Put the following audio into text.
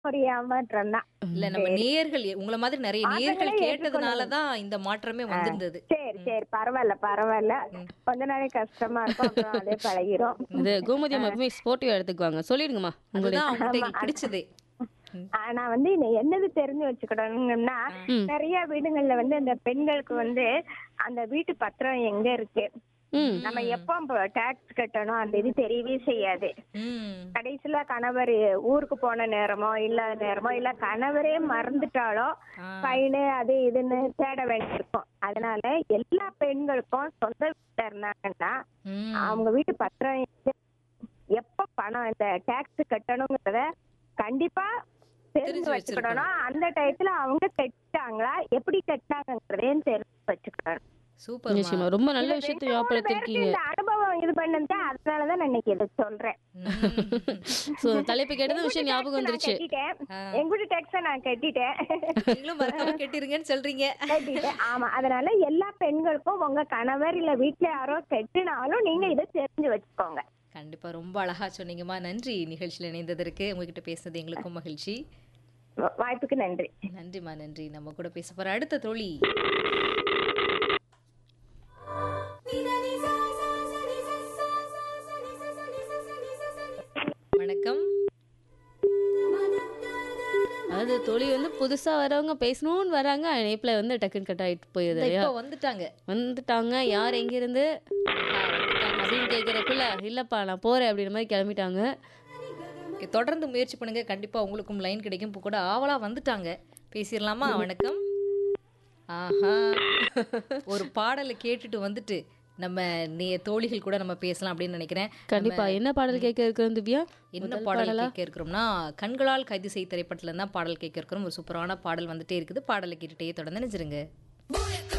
ஒரு ஏமாற்றம் தான் இல்ல நம்ம நேயர்கள் உங்கள மாதிரி நிறைய நேயர்கள் ஆண்களே கேட்டதுனால தான் இந்த மாற்றமே வந்திருந்தது சரி சரி பரவாயில்ல பரவாயில்ல கொஞ்ச நாளைக்கு கஷ்டமா இருக்கும் அப்புறம் அதே பழகிரும் இது கோமதி அம்மா எப்பவுமே ஸ்போர்ட்டிவா எடுத்துக்குவாங்க சொல்லிடுங்கம்மா உங்களுக்கு அதுதான் அவங்ககிட்ட எனக்கு பிடிச்சதே ஆனா வந்து இது என்னது தெரிஞ்சு வச்சுக்கணும்னா நிறைய வீடுகள்ல வந்து அந்த பெண்களுக்கு வந்து அந்த வீட்டு பத்திரம் எங்க இருக்கு ம் நம்ம எப்போ டாக்ஸ் கட்டணும் அந்த இது தெரியவே செய்யாது ம் கடைசியில கணவர் ஊருக்கு போன நேரமோ இல்லாத நேரமோ இல்ல கணவரே மறந்துட்டாலோ ஆ. ஃபைனு அது இதுன்னு தேட வேண்டியிருக்கும் அதனால எல்லா பெண்களுக்கும் சொந்த வீட்டுல இருந்தாங்கன்னா ம் அவங்க வீட்டு பத்திரம் எங்க- எப்ப பணம் இந்த டாக்ஸ் கட்டணுங்கிறத கண்டிப்பா தெரிஞ்சு தெரிஞ்சு வச்சுக்கணும் அந்த டயத்துல அவங்க கட்டாங்களா எப்படி கட்டினாங்கிறதையும் தெரிஞ்சு வச்சுக்கணும் சூப்பர் நிச்சயமா ரொம்ப நல்ல விஷயத்தை ரெண்டு மூணு பேருக்கு ஞாபகப்படுத்திருக்கீங்க இந்த அனுபவம் இது பண்ணது அதனாலதான் நான் இன்னைக்கு இதை சொல்றேன் ஸோ தலைப்பு கேட்டது விஷயம் ஞாபகம் வந்துருச்சு கட்டிட்டேன் எங்குடி டாக்ஸ நான் கட்டிட்டேன் நீங்களும் மறக்காம கேட்டிருங்கன்னு சொல்றீங்க கட்டிட்டேன் ஆமா அதனால எல்லா பெண்களுக்கும் உங்க கணவர் இல்ல வீட்டுல யாரோ கட்டினாலும் நீங்க இதை தெரிஞ்சு வச்சுக்கோங்க கண்டிப்பா ரொம்ப அழகா சொன்னீங்கம்மா நன்றி நிகழ்ச்சியில் இணைந்ததற்கு உங்ககிட்ட பேசுனது எங்களுக்கும் மகிழ்ச்சி வா- வாய்ப்புக்கு நன்றி நன்றிம்மா நன்றி நம்ம கூட பேச போற அடுத்த தோழி வணக்கம் அது தொழில் வந்து புதுசா வரவங்க பேசணும்னு வராங்க இணைப்புல வந்து டக்குன்னு கட் ஆயிட்டு போயிருது இந்த இல்லையா இப்போ வந்துட்டாங்க வந்துட்டாங்க யார் எங்க இருந்து அப்படின்னு கேட்கறதுக்குள்ள இல்லப்பா நான் போறேன் அப்படின்ற மாதிரி கிளம்பிட்டாங்க Okay, தொடர்ந்து முயற்சி பண்ணுங்க கண்டிப்பா உங்களுக்கும் லைன் கிடைக்கும் இப்போ கூட ஆவலா வந்துட்டாங்க பேசிடலாமா வணக்கம் ஆஹா ஒரு பாடலை கேட்டுட்டு வந்துட்டு நம்ம நே தோழிகள் கூட நம்ம பேசலாம் அப்படின்னு நினைக்கிறேன் கண்டிப்பா என்ன பாடல் கேட்க இருக்கிறோம் திவ்யா என்ன பாடல் கேட்க இருக்கிறோம்னா கண்களால் கைது செய் திரைப்படத்துல தான் பாடல் கேட்க இருக்கிறோம் ஒரு சூப்பரான பாடல் வந்துட்டே இருக்குது பாடலை கேட்டுட்டே தொடர்ந்து நினைச்சிருங்க